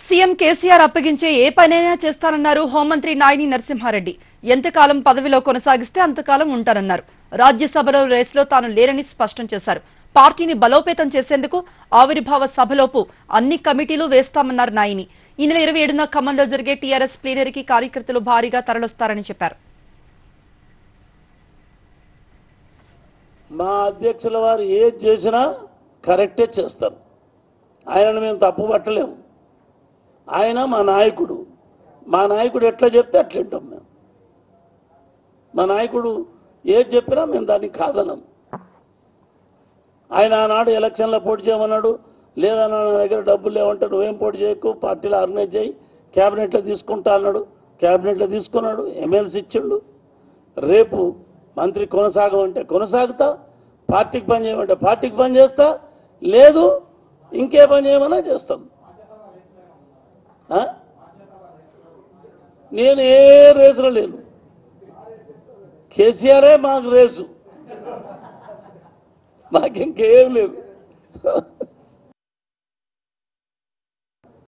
CM KCR అప్పగించే ఏ పనైనా చేస్తానన్నారు హోంమంత్రి నాయిని నరసింహారెడ్డి ఎంతకాలం పదవిలో కొనసాగిస్తే అంతకాలం ఉంటారన్నారు రాజ్యసభలో రేసులో తాను లేరని స్పష్టం చేశారు పార్టీని బలోపేతం చేసేందుకు ఆవిర్భావ సభలోపు అన్ని కమిటీలు వేస్తామన్నారు నాయిని ఈ నెల ఇరవై ఏడున ఖమ్మంలో జరిగే టీఆర్ఎస్ ప్లీనరీకి కార్యకర్తలు భారీగా తరలొస్తారని చెప్పారు మా అధ్యక్షుల వారు ఏది చేసినా కరెక్టే చేస్తారు ఆయనను మేము తప్పు పట్టలేము ఆయన మా నాయకుడు మా నాయకుడు ఎట్లా చెప్తే అట్లా వింటాం మేము మా నాయకుడు ఏది చెప్పినా మేము దాన్ని కాదనం ఆయన ఆనాడు ఎలక్షన్లో పోటీ చేయమన్నాడు లేదన్నా నా దగ్గర డబ్బులు లేవంటే నువ్వేం పోటీ చేయకు పార్టీలో ఆర్గనైజ్ చేయి క్యాబినెట్లో తీసుకుంటా అన్నాడు క్యాబినెట్లో తీసుకున్నాడు ఎమ్మెల్సీ ఇచ్చిండు రేపు మంత్రి కొనసాగమంటే కొనసాగుతా పార్టీకి పని చేయమంటే పార్టీకి పని చేస్తా లేదు ఇంకే పని చేయమన్నా చేస్తాం ఆ? నేను ఏ రేసులో లేను కేసీఆరే మాకు రేసు మాకు ఇంకేం లేదు